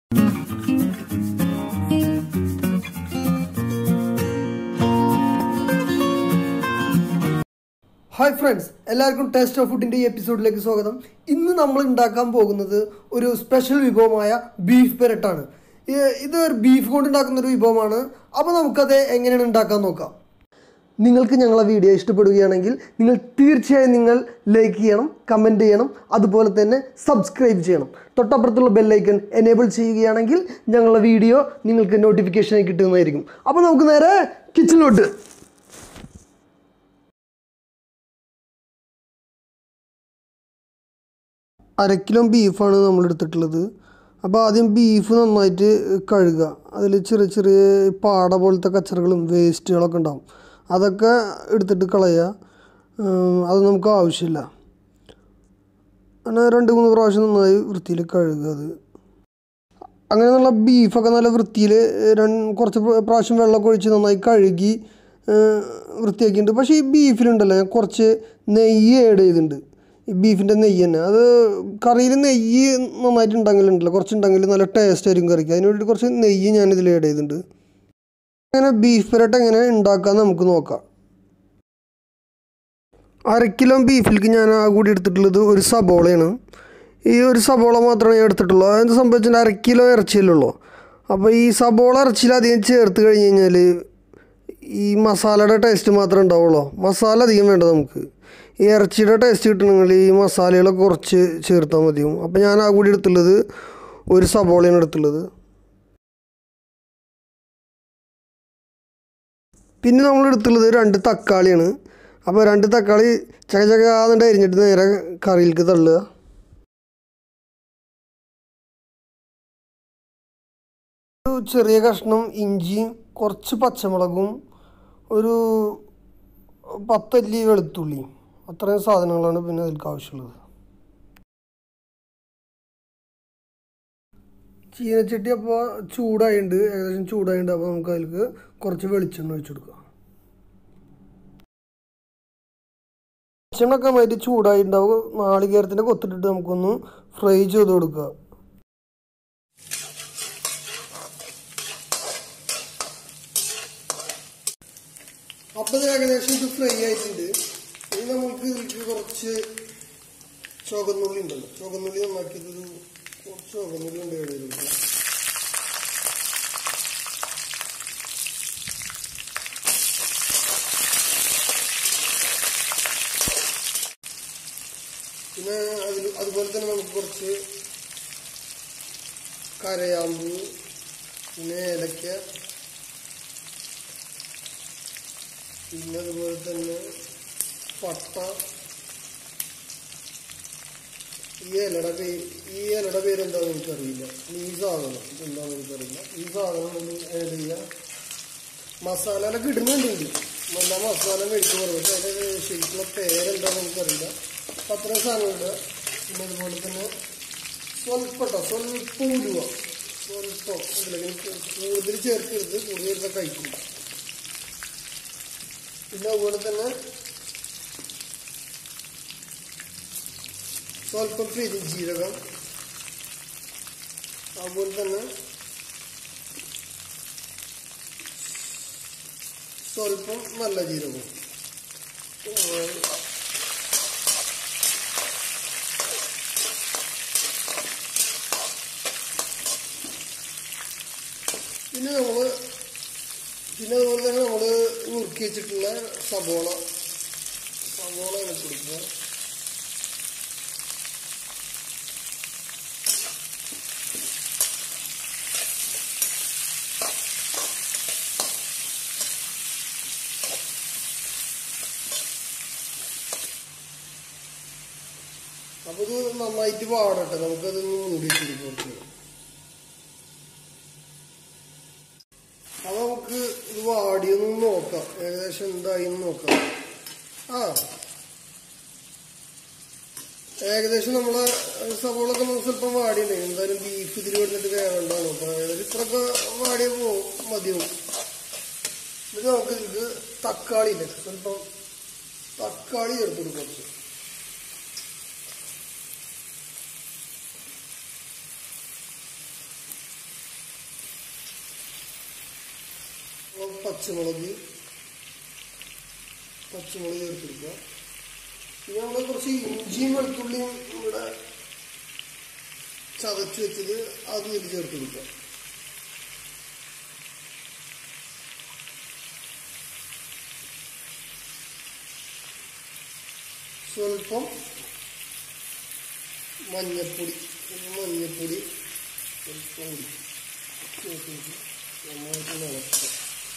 hi friends എല്ലാവർക്കും taste of ഫുഡിൻ്റെ ഈ എപ്പിസോഡിലേക്ക് സ്വാഗതം ഇന്ന് നമ്മൾ ഉണ്ടാക്കാൻ പോകുന്നത് ഒരു സ്പെഷ്യൽ വിഭവമായ ബീഫ് പെരട്ടാണ് ഈ- ഇത് ഒരു ബീഫ് കൊണ്ട് ഉണ്ടാക്കുന്ന ഒരു വിഭവമാണ് അപ്പോൾ നമുക്കത് എങ്ങനെയാണ് ഉണ്ടാക്കാൻ നോക്കാം നിങ്ങൾക്ക് ഞങ്ങളെ വീഡിയോ ഇഷ്ടപ്പെടുകയാണെങ്കിൽ നിങ്ങൾ തീർച്ചയായും നിങ്ങൾ ലൈക്ക് ചെയ്യണം കമൻറ്റ് ചെയ്യണം അതുപോലെ തന്നെ സബ്സ്ക്രൈബ് ചെയ്യണം തൊട്ടപ്പുറത്തുള്ള ബെല്ലൈക്കൺ എനേബിൾ ചെയ്യുകയാണെങ്കിൽ ഞങ്ങളുടെ വീഡിയോ നിങ്ങൾക്ക് നോട്ടിഫിക്കേഷനായി കിട്ടുന്നതായിരിക്കും അപ്പോൾ നമുക്ക് നേരെ കിച്ചണിലോട്ട് അര കിലോ ബീഫാണ് നമ്മൾ എടുത്തിട്ടുള്ളത് അപ്പോൾ ആദ്യം ബീഫ് നന്നായിട്ട് കഴുകുക അതിൽ ചെറിയ ചെറിയ പാട പോലത്തെ കച്ചറകളും വേസ്റ്റുകളൊക്കെ ഉണ്ടാവും അതൊക്കെ എടുത്തിട്ട് കളയുക ഉം, അത് നമുക്ക് ആവശ്യമില്ല അങ്ങനെ രണ്ട് മൂന്ന് പ്രാവശ്യം നന്നായി വൃത്തിയിൽ കഴുകുക അത് അങ്ങനെ നല്ല ബീഫൊക്കെ നല്ല വൃത്തിയിൽ കുറച്ച് പ്ര- പ്രാവശ്യം വെള്ളമൊക്കെ ഒഴിച്ച് നന്നായി കഴുകി ഏഹ്, വൃത്തിയാക്കിയിട്ടുണ്ട് പക്ഷേ ഈ ബീഫിലുണ്ടല്ലോ ഞാൻ കുറച്ച് നെയ്യ് ആഡ് ചെയ്തിട്ടുണ്ട് ഈ ബീഫിൻ്റെ നെയ്യ് തന്നെ അത് കറിയിൽ നെയ്യ് നന്നായിട്ട് ഉണ്ടെങ്കിലുണ്ടല്ലോ കുറച്ച് ഉണ്ടെങ്കിൽ നല്ല ടേസ്റ്റ് ആയിരിക്കും കറിക്ക് അതിന് വേണ്ടി കുറച്ച് നെയ്യ് ഞാനിതിൽ ആഡ് ചെയ്തിട്ടുണ്ട് അങ്ങനെ ബീഫ് പെരട്ട് എങ്ങനെ ഉണ്ടാക്കാമെന്ന് നമുക്ക് നോക്കാം അര കിലോ ബീഫിലേക്ക് ഞാൻ ആ കൂടി എടുത്തിട്ടുള്ളത് ഒരു സബോളയാണ് ഈ ഒരു സബോള മാത്രമേ ഞാൻ എടുത്തിട്ടുള്ളൂ അതെന്ത് സംഭവിച്ചാൽ അര കിലോ ഇറച്ചിയല്ലുള്ളൂ അപ്പോൾ ഈ സബോള ഇറച്ചിയിൽ അധികം ചേർത്ത് കഴിഞ്ഞ് കഴിഞ്ഞാൽ ഈ മസാലയുടെ ടേസ്റ്റ് മാത്രമേ ഉണ്ടാവുള്ളൂ മസാല അധികം വേണ്ട നമുക്ക് ഈ ഇറച്ചിയുടെ ടേസ്റ്റ് കിട്ടണമെങ്കിൽ ഈ മസാലകളൊക്കെ കുറച്ച് ചേർത്താൽ മതിയാവും അപ്പോൾ ഞാൻ ആ കൂടി എടുത്തുള്ളത് ഒരു സബോളയാണ് എടുത്തുള്ളത് പിന്നെ നമ്മൾ എടുത്തുള്ളത് രണ്ട് തക്കാളിയാണ് അപ്പോൾ രണ്ട് തക്കാളി ചക ചകാന്നിട്ട് അരിഞ്ഞിട്ട് നേരെ കറിയിലേക്ക് തള്ളുക ഒരു ചെറിയ കഷ്ണം ഇഞ്ചിയും കുറച്ച് പച്ചമുളകും ഒരു പത്തല്ലി വെളുത്തുള്ളിയും അത്രയും സാധനങ്ങളാണ് പിന്നെ അതിലേക്ക് ആവശ്യമുള്ളത് ചീനച്ചട്ടി അപ്പോൾ ചൂടായിട്ടുണ്ട് ഏകദേശം ചൂടായിട്ടുണ്ട് അപ്പോൾ നമുക്ക് അതിലേക്ക് കുറച്ച് വെളിച്ചെണ്ണ ഒഴിച്ചു കൊടുക്കാം വെളിച്ചെണ്ണ ഒക്കെ നന്നായിട്ട് ചൂടായിട്ടുണ്ടാവും നാളികേരത്തിൻ്റെ കൊത്തിട്ടിട്ട് നമുക്കൊന്ന് ഫ്രൈ ചെയ്ത് കൊടുക്കുക അപ്പോൾ ഇത് ഏകദേശം ഇത് ഫ്രൈ ആയിട്ടുണ്ട് ഇനി നമുക്ക് ഇതിലേക്ക് കുറച്ച് ചുവന്നുള്ളി ഉണ്ടല്ലോ ചുവന്നുള്ളി നന്നാക്കിയത് ഒരു കുറച്ച് ചുവന്നുള്ളി ഉണ്ട് എഴുതിയിട്ടുണ്ട് പിന്നെ അതിൽ അതുപോലെ തന്നെ നമുക്ക് കുറച്ച് കരയാമ്പൂ പിന്നെ ഏലക്ക പിന്നെ അതുപോലെ തന്നെ പട്ട ഈ ഇലയുടെ പേര് ഈ ഇലയുടെ പേര് എന്താണെന്ന് എനിക്കറിയില്ല ഈ സാധനം എന്താണെന്ന് എനിക്കറിയില്ല ഈ സാധനം ഒന്ന് ആഡ് ചെയ്യുക മസാലയിലൊക്കെ ഇടുന്നുണ്ട് നല്ല മസാല മേടിച്ച് പറഞ്ഞു പക്ഷേ അതിൻ്റെ ശരിക്കുള്ള പേരെന്താണെന്ന് എനിക്കറിയില്ല അപ്പം അത്രയും സാധനം ഇടുക പിന്നെ അതുപോലെ തന്നെ സ്വല്പം കേട്ടോ സ്വല്പം ഉലുവ സ്വല്പം ഇതിലേക്ക് കൂടുതൽ ചേർക്കരുത് കൂടുതൽ ചേർത്താൽ കഴിക്കില്ല പിന്നെ അതുപോലെ തന്നെ സ്വല്പം പെരിഞ്ജീരകം അതുപോലെ തന്നെ സ്വല്പം നല്ല ജീരകവും പിന്നെ നമ്മൾ പിന്നെ അതുപോലെ തന്നെ നമ്മൾ നുറുക്കി വെച്ചിട്ടുള്ള സബോള സബോള ഇട്ട് കൊടുക്കുക അപ്പോൾ ഇത് നന്നായിട്ട് പാടട്ടെ നമുക്കത് മൂടിയിട്ടിരിക്കും കുറച്ച് അപ്പോൾ നമുക്ക് ഇത് വാടിയൊന്നും നോക്കാം ഏകദേശം എന്തായി എന്ന് നോക്കാം ആ ഏകദേശം നമ്മളെ സവോളൊക്കെ നമുക്ക് സ്വല്പം വാടിയുണ്ടായി എന്തായാലും ബീഫ് ഇതിൽ വന്നിട്ട് വേണ്ടാണ് അപ്പോൾ ഏകദേശം ഇത്രയൊക്കെ വാടിയ പോ മതിയാവും ഇത് നമുക്ക് ഇതിലേക്ക് തക്കാളി ഇല്ലേ സ്വല്പം തക്കാളി ചേർത്ത് കൊടുക്കും കുറച്ച് പച്ചമുളക് പച്ചമുളക് ചേർത്തെടുക്കുക പിന്നെ നമ്മൾ കുറച്ച് ഇഞ്ചിയും വെളുത്തുള്ളിയും ഇവിടെ ചതച്ച് വെച്ചത് അത് ഇതിൽ ചേർത്ത് കൊടുക്കുക സ്വല്പം മഞ്ഞപ്പൊടി ഒരു മഞ്ഞപ്പൊടി സ്വല്പം കൂടി ചേർത്ത് നന്നായിട്ട് നിളക്കുക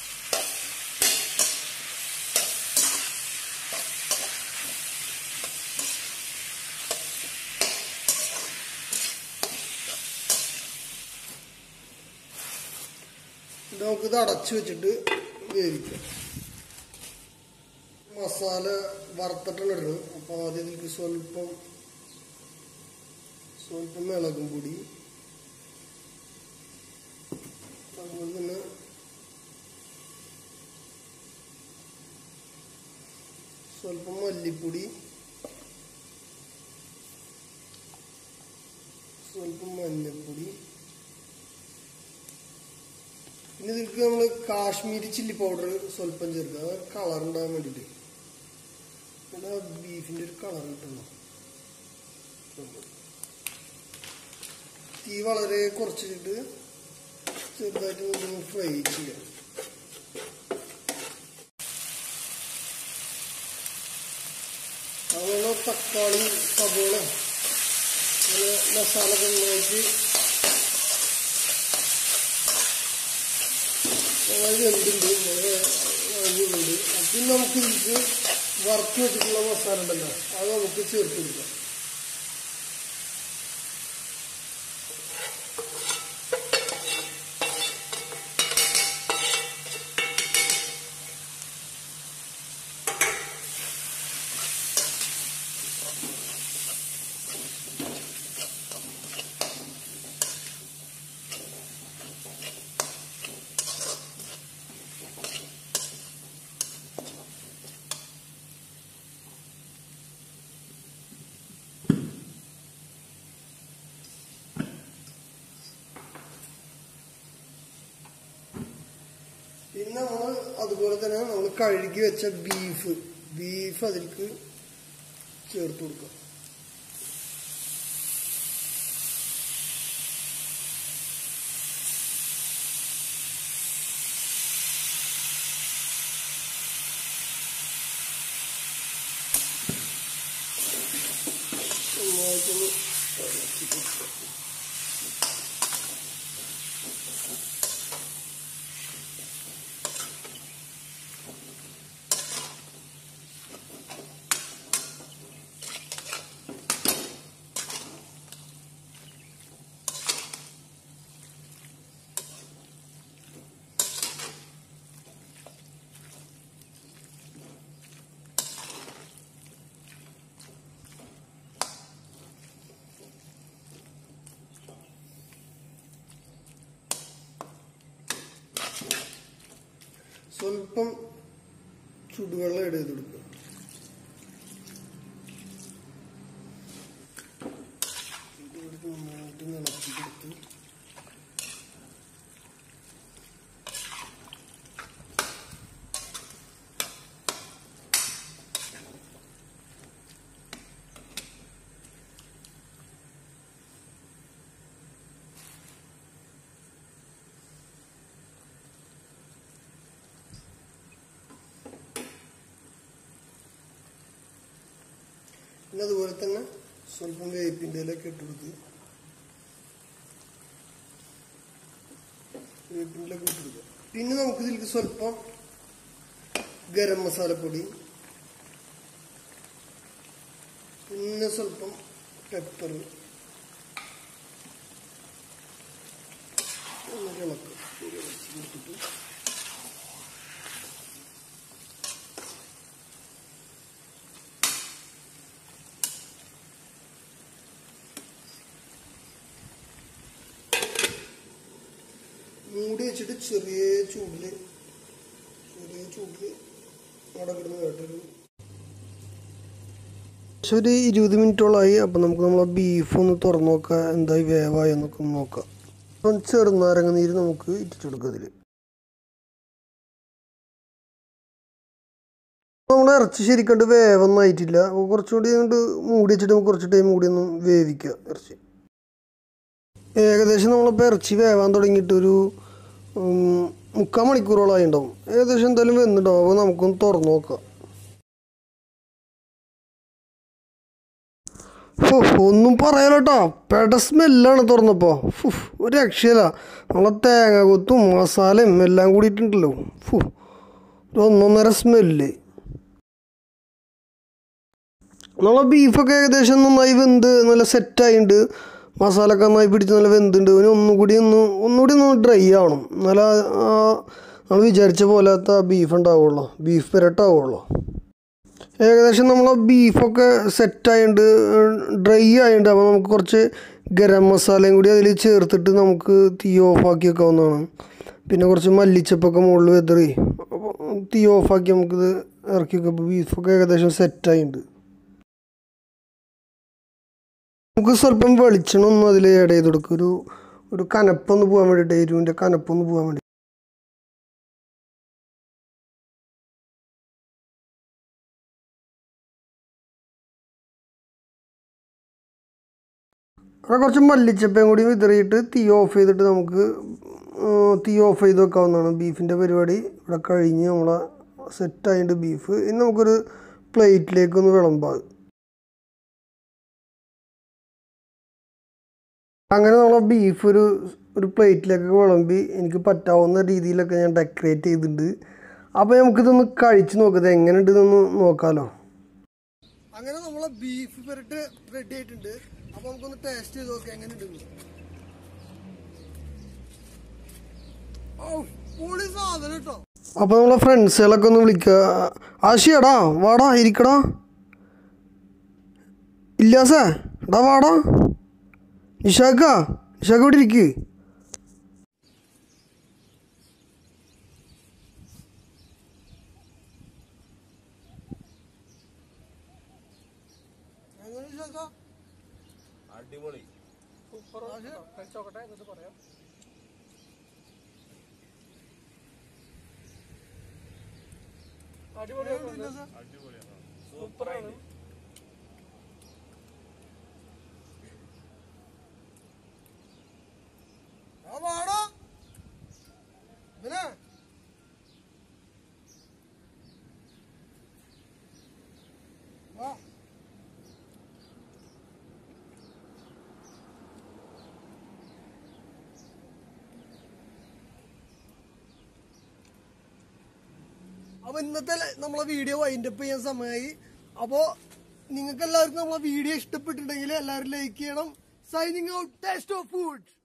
ഇത് നമുക്കിത് അടച്ചു വെച്ചിട്ട് വേവിക്കാം മസാല വറുത്തിട്ടാണ് ഇടുന്നത് അപ്പോൾ ആദ്യം ഇതിലേക്ക് സ്വല്പം സ്വല്പം മിളകും പൊടി അതുപോലെ തന്നെ സ്വല്പം മല്ലിപ്പൊടി സ്വല്പം മഞ്ഞൾപ്പൊടി പിന്നെ ഇതിലേക്ക് നമ്മൾ കാശ്മീരി ചില്ലി പൗഡർ സ്വല്പം ചേർക്കുക അത് കളർ ഉണ്ടാകാൻ വേണ്ടിയിട്ട് പിന്നെ ബീഫിൻ്റെ ഒരു കളർ കിട്ടുന്നു തീ വളരെ കുറച്ചിട്ട് ചെറുതായിട്ട് ഒന്ന് ഫ്രൈ ചെയ്യാം അതുപോലെ തക്കാളി സബോള അങ്ങനെ മസാല നന്നായിട്ട് നന്നായി വെന്തുണ്ട് വളരെ വാങ്ങിയുണ്ട് പിന്നെ നമുക്ക് ഇതിലേക്ക് വറുത്ത് വെച്ചിട്ടുള്ള മസാല ഉണ്ടല്ലോ അത് നമുക്ക് ചേർത്ത് കൊടുക്കാം പിന്നെ നമ്മൾ അതുപോലെ തന്നെ നമ്മൾ കഴുകി വെച്ച ബീഫ് ബീഫ് അതിലേക്ക് ചേർത്ത് കൊടുക്കുക നന്നായിട്ടൊന്ന് ഇളക്കി കൊടുക്കുക സ്വല്പം ചുടുവെള്ളം ഇട ചെയ്ത് കൊടുക്കുക ഇതെടുത്ത് നന്നായിട്ട് ഇളക്കി കൊടുത്ത് പിന്നെ അതുപോലെ തന്നെ സ്വല്പം വേപ്പിൻ്റെ ഇലയൊക്കെ ഇട്ട് കൊടുത്ത് വേപ്പിൻ്റെ ഇലയൊക്കെ ഇട്ട് കൊടുക്കുക പിന്നെ നമുക്ക് ഇതിലേക്ക് സ്വല്പം ഗരം മസാലപ്പൊടി പിന്നെ സ്വല്പം പെപ്പർ എന്നിട്ട് ഇളക്കുക ഇളക്കി കൊടുത്തിട്ട് മൂടി വെച്ചിട്ട് ചെറിയ ചൂടില് ചെറിയ ചൂടില് അവിടെ കിടന്ന് കേട്ടൊരു പക്ഷെ ഒരു ഇരുപത് മിനിറ്റോളമായി അപ്പം നമുക്ക് നമ്മളെ ബീഫ് ഒന്ന് തുറന്നു നോക്കാം എന്തായി വേവായി എന്നൊക്കെ ഒന്ന് നോക്കാം അപ്പം ചെറുനാരങ്ങ നീര് നമുക്ക് ഇറ്റിച്ചെടുക്കാം ഇതിൽ നമ്മുടെ ഇറച്ചി ശരിക്കണ്ട് വേവൊന്നായിട്ടില്ല അപ്പോൾ കുറച്ചുകൂടി കൊണ്ട് മൂടി വെച്ചിട്ട് നമുക്ക് കുറച്ച് ടൈം കൂടി ഒന്ന് വേവിക്കുക ഇറച്ചി ഏകദേശം നമ്മളിപ്പോൾ ഇറച്ചി വേവാൻ തുടങ്ങിയിട്ട് ഒരു ഉം, മുക്കാൽ മണിക്കൂറോളമായി ഉണ്ടാവും ഏകദേശം എന്തായാലും വെന്നിട്ടുണ്ടാവും അപ്പോൾ നമുക്കൊന്ന് തുറന്നു നോക്കാം ഫു, ഒന്നും പറയാലോ കേട്ടോ പെട സ്മെല്ലാണ് തുറന്നപ്പോൾ ഫു, ഒരു രക്ഷയില്ല നമ്മളെ തേങ്ങ കൊത്തും മസാലയും എല്ലാം കൂടിയിട്ടുണ്ടല്ലോ ഫു ഒരു ഒന്നൊന്നര സ്മെല്ല് നമ്മളെ ബീഫൊക്കെ ഏകദേശം നന്നായി വെന്ത് നല്ല സെറ്റായിട്ടുണ്ട് മസാലയൊക്കെ നന്നായി പിടിച്ച് നല്ല വെന്തുണ്ട് ഇനി ഒന്നും കൂടി ഒന്ന് ഒന്നുകൂടി ഒന്ന് ഡ്രൈ ആവണം നല്ല നമ്മൾ വിചാരിച്ച പോലത്തെ ബീഫ് ഉണ്ടാവുള്ളൂ ബീഫ് പെരട്ടാവുള്ളൂ ഏകദേശം നമ്മളെ ബീഫൊക്കെ സെറ്റായിട്ടുണ്ട് ഡ്രൈ ആയിട്ടുണ്ട് അപ്പോൾ നമുക്ക് കുറച്ച് ഗരം മസാലയും കൂടി അതിൽ ചേർത്തിട്ട് നമുക്ക് തീ ഓഫാക്കി വെക്കാവുന്നതാണ് പിന്നെ കുറച്ച് മല്ലിച്ചപ്പൊക്കെ മുകളിൽ വെതറി അപ്പോൾ തീ ഓഫാക്കി നമുക്കിത് ഇറക്കി വെക്കാം അപ്പോൾ ബീഫൊക്കെ ഏകദേശം സെറ്റായിട്ടുണ്ട് നമുക്ക് സ്വല്പം വെളിച്ചെണ്ണ ഒന്ന് അതിൽ ആഡ് ചെയ്ത് കൊടുക്കും ഒരു ഒരു കനപ്പൊന്ന് പോകാൻ വേണ്ടിയിട്ട് എരുവിൻ്റെ കനപ്പൊന്ന് പോകാൻ വേണ്ടി അവിടെ കുറച്ച് മല്ലിച്ചപ്പയും കൂടി വിതറിയിട്ട് തീ ഓഫ് ചെയ്തിട്ട് നമുക്ക് ആ, തീ ഓഫ് ചെയ്ത് വെക്കാവുന്നതാണ് ബീഫിൻ്റെ പരിപാടി ഇവിടെ കഴിഞ്ഞ് നമ്മളെ സെറ്റായിട്ട് ബീഫ് ഇനി നമുക്കൊരു പ്ലേറ്റിലേക്ക് ഒന്ന് വിളമ്പാം അങ്ങനെ നമ്മളെ ബീഫ് ഒരു ഒരു പ്ലേറ്റിലേക്ക് വിളമ്പി എനിക്ക് പറ്റാവുന്ന രീതിയിലൊക്കെ ഞാൻ ഡെക്കറേറ്റ് ചെയ്തിട്ടുണ്ട് അപ്പോൾ നമുക്കിതൊന്ന് കഴിച്ച് നോക്കുന്നത് എങ്ങനെയുണ്ട് ഇതൊന്ന് നോക്കാമല്ലോ അങ്ങനെ നമ്മളെ ബീഫ് പെരട്ട് റെഡി ആയിട്ടുണ്ട് അപ്പോൾ നമുക്കൊന്ന് ടേസ്റ്റ് ചെയ്ത് നോക്കാം എങ്ങനെയുണ്ടെന്ന് പൊളി സാധനം കേട്ടോ അപ്പോൾ നമ്മളെ ഫ്രണ്ട്സുകളൊക്കെ ഒന്ന് വിളിക്കുക ആശിയാടാ വാടാ ഇരിക്കടാ ഇല്ലാസേ എടാ വാടാ നിഷാക്ക നിഷാക്ക ഇവിടെ ഇരിക്ക് അടിപൊളി സൂപ്പറാണ് വാടാ പിന്നെ വാ അപ്പോൾ ഇന്നത്തെ നമ്മളെ വീഡിയോ വൈൻഡപ്പ് ചെയ്യാൻ സമയമായി അപ്പോൾ നിങ്ങൾക്ക് എല്ലാവർക്കും നമ്മളെ വീഡിയോ ഇഷ്ടപ്പെട്ടിട്ടുണ്ടെങ്കിൽ എല്ലാവരും ലൈക്ക് ചെയ്യണം signing out taste of food